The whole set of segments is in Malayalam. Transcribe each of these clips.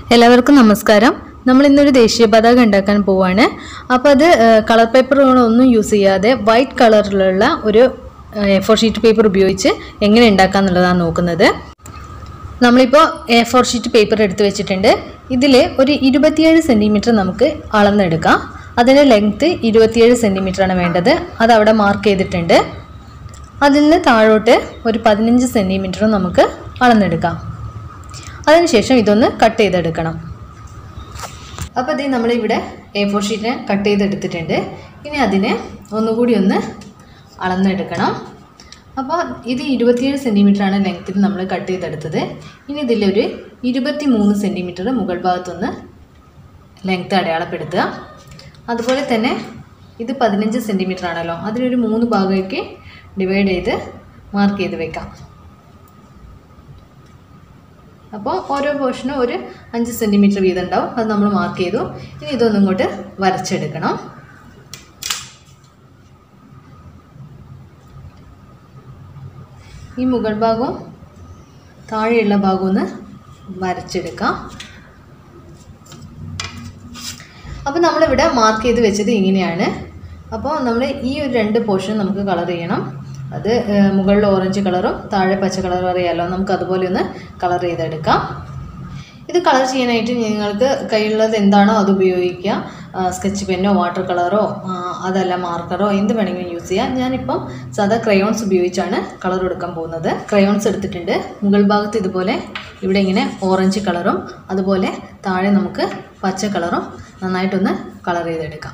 എല്ലാവർക്കും നമസ്കാരം നമ്മൾ ഇന്നൊരു ദേശീയ പതാക ഉണ്ടാക്കാൻ പോവാണ് അപ്പോൾ അത് കളർ പേപ്പറുകളൊന്നും യൂസ് ചെയ്യാതെ വൈറ്റ് കളറിലുള്ള ഒരു എ ഫോർ ഷീറ്റ് പേപ്പർ ഉപയോഗിച്ച് എങ്ങനെ ഉണ്ടാക്കാം എന്നുള്ളതാണ് നോക്കുന്നത് നമ്മളിപ്പോൾ എ ഫോർ ഷീറ്റ് പേപ്പർ എടുത്ത് വെച്ചിട്ടുണ്ട് ഇതിൽ ഒരു ഇരുപത്തിയേഴ് സെൻറ്റിമീറ്റർ നമുക്ക് അളന്നെടുക്കാം അതിൻ്റെ ലെങ്ത്ത് ഇരുപത്തിയേഴ് സെൻറ്റിമീറ്റർ ആണ് വേണ്ടത് അത് അവിടെ മാർക്ക് ചെയ്തിട്ടുണ്ട് അതിൽ നിന്ന് താഴോട്ട് ഒരു പതിനഞ്ച് സെൻറ്റിമീറ്റർ നമുക്ക് അളന്നെടുക്കാം അതിനുശേഷം ഇതൊന്ന് കട്ട് ചെയ്തെടുക്കണം അപ്പോൾ ഇത് നമ്മളിവിടെ എ ഫോർ ഷീറ്റിനെ കട്ട് ചെയ്തെടുത്തിട്ടുണ്ട് ഇനി അതിനെ ഒന്നുകൂടി ഒന്ന് അളന്നെടുക്കണം അപ്പോൾ ഇത് ഇരുപത്തിയേഴ് സെൻറ്റിമീറ്റർ ആണ് ലെങ്ത്തിൽ നമ്മൾ കട്ട് ചെയ്തെടുത്തത് ഇനി ഇതിലൊരു ഇരുപത്തി മൂന്ന് സെൻറ്റിമീറ്റർ മുകൾ ഭാഗത്തൊന്ന് ലെങ്ത്ത് അടയാളപ്പെടുത്തുക അതുപോലെ തന്നെ ഇത് പതിനഞ്ച് സെൻറ്റിമീറ്റർ ആണല്ലോ അതിനൊരു മൂന്ന് ഭാഗമാക്കി ഡിവൈഡ് ചെയ്ത് മാർക്ക് ചെയ്ത് വെക്കാം അപ്പോൾ ഓരോ പോർഷനും ഒരു അഞ്ച് സെൻറ്റിമീറ്റർ വീതം ഉണ്ടാവും അത് നമ്മൾ മാർക്ക് ചെയ്തു ഇനി ഇതൊന്നും ഇങ്ങോട്ട് വരച്ചെടുക്കണം ഈ മുകൾ ഭാഗവും താഴെയുള്ള ഭാഗവും ഒന്ന് വരച്ചെടുക്കാം അപ്പോൾ നമ്മളിവിടെ മാർക്ക് ചെയ്ത് വെച്ചത് ഇങ്ങനെയാണ് അപ്പോൾ നമ്മൾ ഈ ഒരു രണ്ട് പോർഷൻ നമുക്ക് കളർ ചെയ്യണം അത് ഏഹ്, മുകളിൽ ഓറഞ്ച് കളറും താഴെ പച്ച കളറും അറിയാമല്ലോ നമുക്ക് അതുപോലെ ഒന്ന് കളർ ചെയ്തെടുക്കാം ഇത് കളർ ചെയ്യാനായിട്ട് നിങ്ങൾക്ക് കയ്യിലുള്ളത് എന്താണോ അത് ഉപയോഗിക്കുക സ്കെച്ച് പെന്നോ വാട്ടർ കളറോ അതല്ല മാർക്കറോ എന്ത് വേണമെങ്കിലും യൂസ് ചെയ്യാം ഞാനിപ്പം സാധാ ക്രയോൺസ് ഉപയോഗിച്ചാണ് കളർ കൊടുക്കാൻ പോകുന്നത് ക്രയോൺസ് എടുത്തിട്ടുണ്ട് മുകൾ ഭാഗത്ത് ഇതുപോലെ ഇവിടെ ഇങ്ങനെ ഓറഞ്ച് കളറും അതുപോലെ താഴെ നമുക്ക് പച്ച കളറും നന്നായിട്ടൊന്ന് കളർ ചെയ്തെടുക്കാം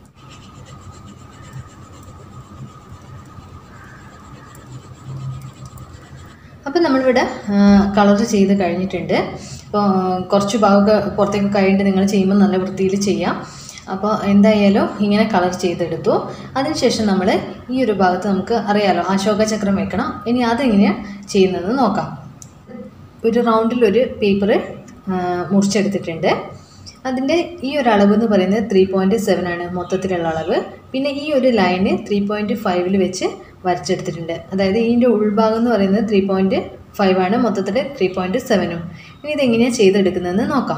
അപ്പം നമ്മളിവിടെ കളർ ചെയ്ത് കഴിഞ്ഞിട്ടുണ്ട് അപ്പോൾ കുറച്ച് ഭാഗമൊക്കെ പുറത്തേക്ക് കഴിഞ്ഞിട്ട് നിങ്ങൾ ചെയ്യുമ്പോൾ നല്ല വൃത്തിയിൽ ചെയ്യാം അപ്പോൾ എന്തായാലും ഇങ്ങനെ കളർ ചെയ്തെടുത്തു അതിനുശേഷം നമ്മൾ ഈ ഒരു ഭാഗത്ത് നമുക്ക് അറിയാലോ അശോക ചക്രം വെക്കണം ഇനി അതെങ്ങനെയാണ് ചെയ്യുന്നത് നോക്കാം ഒരു റൗണ്ടിൽ ഒരു പേപ്പർ മുറിച്ചെടുത്തിട്ടുണ്ട് അതിൻ്റെ ഈ ഒരു അളവ് എന്ന് പറയുന്നത് ത്രീ പോയിൻറ്റ് സെവൻ ആണ് മൊത്തത്തിലുള്ള അളവ് പിന്നെ ഈ ഒരു ലൈന് ത്രീ പോയിൻറ്റ് ഫൈവിൽ വെച്ച് വരച്ചെടുത്തിട്ടുണ്ട് അതായത് ഇതിൻ്റെ ഉൾഭാഗം എന്ന് പറയുന്നത് ത്രീ പോയിൻറ്റ് ഫൈവ് ആണ് മൊത്തത്തിൽ ത്രീ പോയിൻറ്റ് സെവനും ഇനി ഇതെങ്ങനെയാണ് ചെയ്തെടുക്കുന്നതെന്ന് നോക്കാം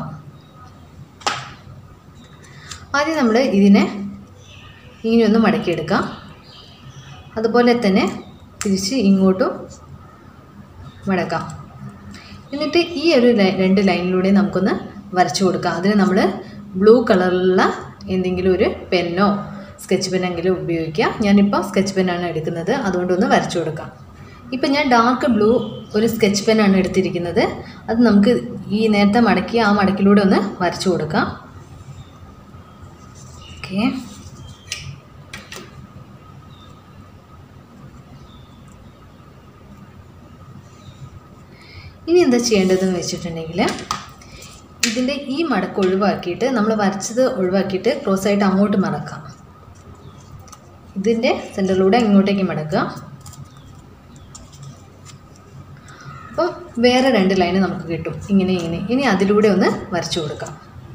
ആദ്യം നമ്മൾ ഇതിനെ ഇങ്ങനെ ഒന്ന് മടക്കിയെടുക്കാം അതുപോലെ തന്നെ തിരിച്ച് ഇങ്ങോട്ടും മടക്കാം എന്നിട്ട് ഈ ഒരു ലൈ- രണ്ട് ലൈനിലൂടെ നമുക്കൊന്ന് വരച്ചു കൊടുക്കാം അതിന് നമ്മൾ ബ്ലൂ കളറിലുള്ള എന്തെങ്കിലും ഒരു പെന്നോ സ്കെച്ച് പെന്നെങ്കിലും ഉപയോഗിക്കുക ഞാനിപ്പോൾ സ്കെച്ച് പെന്നാണ് എടുക്കുന്നത് അതുകൊണ്ടൊന്ന് വരച്ചു കൊടുക്കാം ഇപ്പം ഞാൻ ഡാർക്ക് ബ്ലൂ ഒരു സ്കെച്ച് പെന്നാണ് എടുത്തിരിക്കുന്നത് അത് നമുക്ക് ഈ നേരത്തെ മടക്കി ആ മടക്കിലൂടെ ഒന്ന് വരച്ചു കൊടുക്കാം ഓക്കെ ഇനി എന്താ ചെയ്യേണ്ടതെന്ന് വെച്ചിട്ടുണ്ടെങ്കിൽ ഇതിൻ്റെ ഈ മടക്ക് ഒഴിവാക്കിയിട്ട് നമ്മൾ വരച്ചത് ഒഴിവാക്കിയിട്ട് ക്രോസ് ആയിട്ട് അങ്ങോട്ട് മടക്കാം ഇതിൻ്റെ സെൻറ്ററിലൂടെ ഇങ്ങോട്ടേക്ക് മടക്കുക അപ്പം വേറെ രണ്ട് ലൈന് നമുക്ക് കിട്ടും ഇങ്ങനെ ഇങ്ങനെ ഇനി അതിലൂടെ ഒന്ന് വരച്ചു കൊടുക്കാം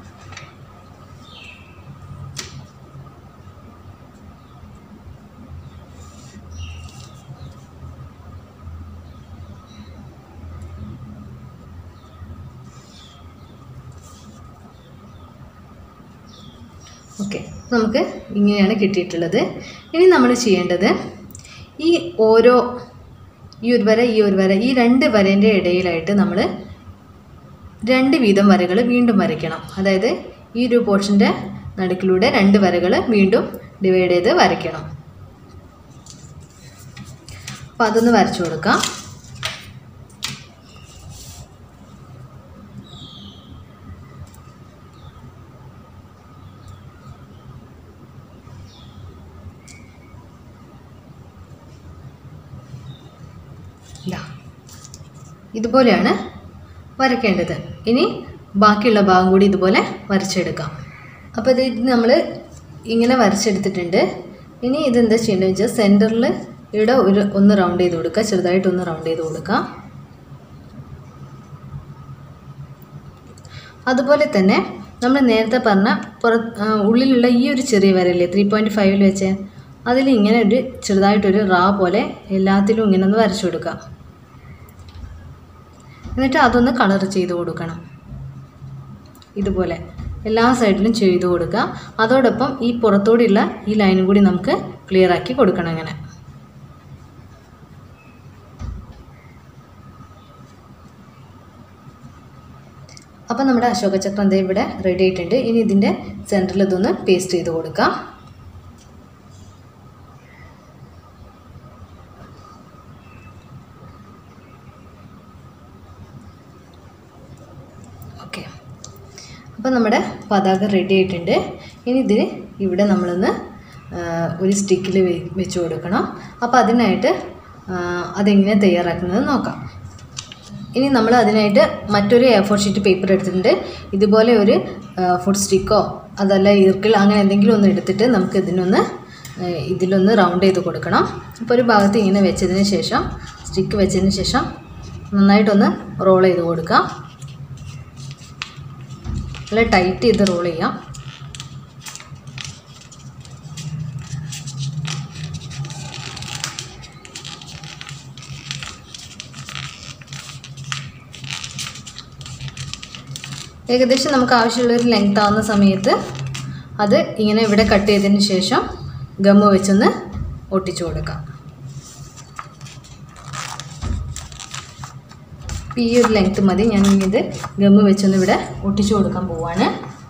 ഓക്കെ നമുക്ക് ഇങ്ങനെയാണ് കിട്ടിയിട്ടുള്ളത് ഇനി നമ്മൾ ചെയ്യേണ്ടത് ഈ ഓരോ ഈ ഒരു വര ഈ ഒരു വര ഈ രണ്ട് വരേൻ്റെ ഇടയിലായിട്ട് നമ്മൾ രണ്ട് വീതം വരകൾ വീണ്ടും വരയ്ക്കണം അതായത് ഈ ഒരു പോർഷൻ്റെ നടുക്കിലൂടെ രണ്ട് വരകൾ വീണ്ടും ഡിവൈഡ് ചെയ്ത് വരയ്ക്കണം അപ്പോൾ അതൊന്ന് വരച്ചു കൊടുക്കാം ഇല്ല ഇതുപോലെയാണ് വരയ്ക്കേണ്ടത് ഇനി ബാക്കിയുള്ള ഭാഗം കൂടി ഇതുപോലെ വരച്ചെടുക്കാം അപ്പോൾ ഇത് നമ്മൾ ഇങ്ങനെ വരച്ചെടുത്തിട്ടുണ്ട് ഇനി ഇതെന്താ ചെയ്യേണ്ടത് വെച്ചാൽ സെൻറ്ററിൽ ഇവിടെ ഒരു ഒന്ന് റൗണ്ട് ചെയ്ത് കൊടുക്കുക ചെറുതായിട്ടൊന്ന് റൗണ്ട് ചെയ്ത് കൊടുക്കാം അതുപോലെ തന്നെ നമ്മൾ നേരത്തെ പറഞ്ഞ പുറ ആ, ഉള്ളിലുള്ള ഈ ഒരു ചെറിയ വരല്ലേ ത്രീ പോയിൻറ്റ് ഫൈവിൽ വെച്ച് അതിൽ ഇങ്ങനെ ഒരു ചെറുതായിട്ടൊരു റാ പോലെ എല്ലാത്തിലും ഇങ്ങനെ ഒന്ന് വരച്ചു കൊടുക്കാം എന്നിട്ട് അതൊന്ന് കളർ ചെയ്ത് കൊടുക്കണം ഇതുപോലെ എല്ലാ സൈഡിലും ചെയ്തു കൊടുക്കുക അതോടൊപ്പം ഈ പുറത്തോടെയുള്ള ഈ ലൈനും കൂടി നമുക്ക് ക്ലിയർ ആക്കി കൊടുക്കണം അങ്ങനെ അപ്പം നമ്മുടെ അശോക ചക്രം ദേ ഇവിടെ റെഡി ആയിട്ടുണ്ട് ഇനി ഇതിൻ്റെ സെൻറ്ററിൽ ഇതൊന്ന് പേസ്റ്റ് ചെയ്ത് കൊടുക്കാം ഓക്കെ അപ്പോൾ നമ്മുടെ പതാക റെഡി ആയിട്ടുണ്ട് ഇനി ഇതിന് ഇവിടെ നമ്മളൊന്ന് ആ, ഒരു സ്റ്റിക്കിൽ വെച്ച് കൊടുക്കണം അപ്പോൾ അതിനായിട്ട് ആ, അതെങ്ങനെ തയ്യാറാക്കുന്നത് നോക്കാം ഇനി നമ്മൾ അതിനായിട്ട് മറ്റൊരു എ ഫോർ ഷീറ്റ് പേപ്പർ എടുത്തിട്ടുണ്ട് ഇതുപോലെ ഒരു ഫുഡ് സ്റ്റിക്കോ അതല്ല ഈർക്കിൾ അങ്ങനെ എന്തെങ്കിലും ഒന്ന് എടുത്തിട്ട് നമുക്ക് ഇതിനൊന്ന് ആ, ഇതിലൊന്ന് റൗണ്ട് ചെയ്ത് കൊടുക്കണം അപ്പോൾ ഒരു ഭാഗത്ത് ഇങ്ങനെ വെച്ചതിന് ശേഷം സ്റ്റിക്ക് വെച്ചതിന് ശേഷം നന്നായിട്ടൊന്ന് റോൾ ചെയ്ത് കൊടുക്കാം നല്ല ടൈറ്റ് ചെയ്ത് റോൾ ചെയ്യാം ഏകദേശം നമുക്ക് ആവശ്യമുള്ള ഒരു ലെങ്ത് ആവുന്ന സമയത്ത് അത് ഇങ്ങനെ ഇവിടെ കട്ട് ചെയ്തതിന് ശേഷം ഗമ്മ് വെച്ചൊന്ന് ഒട്ടിച്ചു കൊടുക്കാം ഈ ഒരു ലെങ്ത് മതി ഞാൻ ഇനി ഇത് ഗമ്മ് വെച്ചൊന്ന് ഇവിടെ ഒട്ടിച്ചു കൊടുക്കാൻ പോവാണ്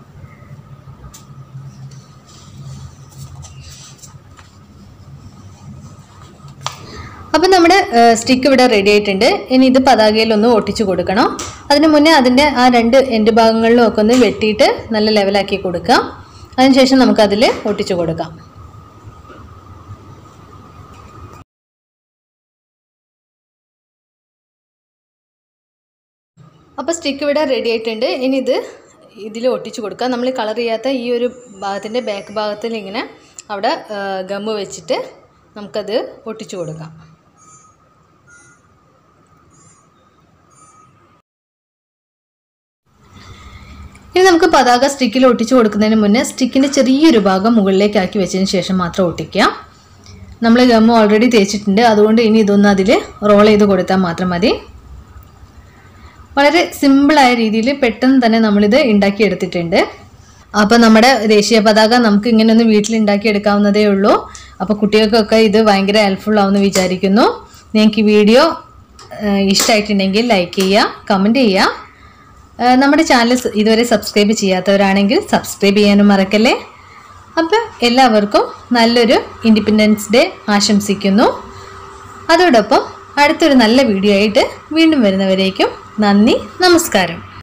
അപ്പം നമ്മുടെ സ്റ്റിക്ക് ഇവിടെ റെഡി ആയിട്ടുണ്ട് ഇനി ഇത് പതാകയിലൊന്ന് ഒട്ടിച്ചു കൊടുക്കണം അതിന് മുന്നേ അതിൻ്റെ ആ രണ്ട് എൻഡ് ഭാഗങ്ങളിലും ഒക്കെ ഒന്ന് വെട്ടിയിട്ട് നല്ല ലെവലാക്കി കൊടുക്കാം അതിനുശേഷം നമുക്കതിൽ ഒട്ടിച്ചു കൊടുക്കാം അപ്പോൾ സ്റ്റിക്ക് ഇവിടെ റെഡി ആയിട്ടുണ്ട് ഇനി ഇത് ഇതിൽ ഒട്ടിച്ചു കൊടുക്കുക നമ്മൾ കളർ ചെയ്യാത്ത ഈ ഒരു ഭാഗത്തിൻ്റെ ബാക്ക് ഭാഗത്തിൽ ഇങ്ങനെ അവിടെ ഗമ്മ് വെച്ചിട്ട് നമുക്കത് ഒട്ടിച്ചു കൊടുക്കാം ഇനി നമുക്ക് പതാക സ്റ്റിക്കിൽ ഒട്ടിച്ചു കൊടുക്കുന്നതിന് മുന്നേ സ്റ്റിക്കിൻ്റെ ചെറിയൊരു ഭാഗം മുകളിലേക്ക് ആക്കി വെച്ചതിന് ശേഷം മാത്രം ഒട്ടിക്കാം നമ്മൾ ഗമ്മ് ഓൾറെഡി തേച്ചിട്ടുണ്ട് അതുകൊണ്ട് ഇനി ഇതൊന്ന് അതിൽ റോൾ ചെയ്ത് കൊടുത്താൽ മാത്രം മതി വളരെ സിമ്പിളായ രീതിയിൽ പെട്ടെന്ന് തന്നെ നമ്മളിത് ഉണ്ടാക്കിയെടുത്തിട്ടുണ്ട് അപ്പോൾ നമ്മുടെ ദേശീയ പതാക നമുക്ക് ഇങ്ങനെ ഒന്ന് വീട്ടിൽ ഉണ്ടാക്കിയെടുക്കാവുന്നതേ ഉള്ളൂ അപ്പോൾ കുട്ടികൾക്കൊക്കെ ഇത് ഭയങ്കര ഹെൽപ്ഫുൾ ആവുമെന്ന് വിചാരിക്കുന്നു നിങ്ങൾക്ക് ഈ വീഡിയോ ഇഷ്ടമായിട്ടുണ്ടെങ്കിൽ ലൈക്ക് ചെയ്യുക കമൻറ്റ് ചെയ്യുക ആ, നമ്മുടെ ചാനൽ സ- ഇതുവരെ സബ്സ്ക്രൈബ് ചെയ്യാത്തവരാണെങ്കിൽ സബ്സ്ക്രൈബ് ചെയ്യാനും മറക്കല്ലേ അപ്പോൾ എല്ലാവർക്കും നല്ലൊരു ഇൻഡിപെൻഡൻസ് ഡേ ആശംസിക്കുന്നു അതോടൊപ്പം അടുത്തൊരു നല്ല വീഡിയോ ആയിട്ട് വീണ്ടും വരുന്നവരേക്കും നന്ദി നമസ്കാരം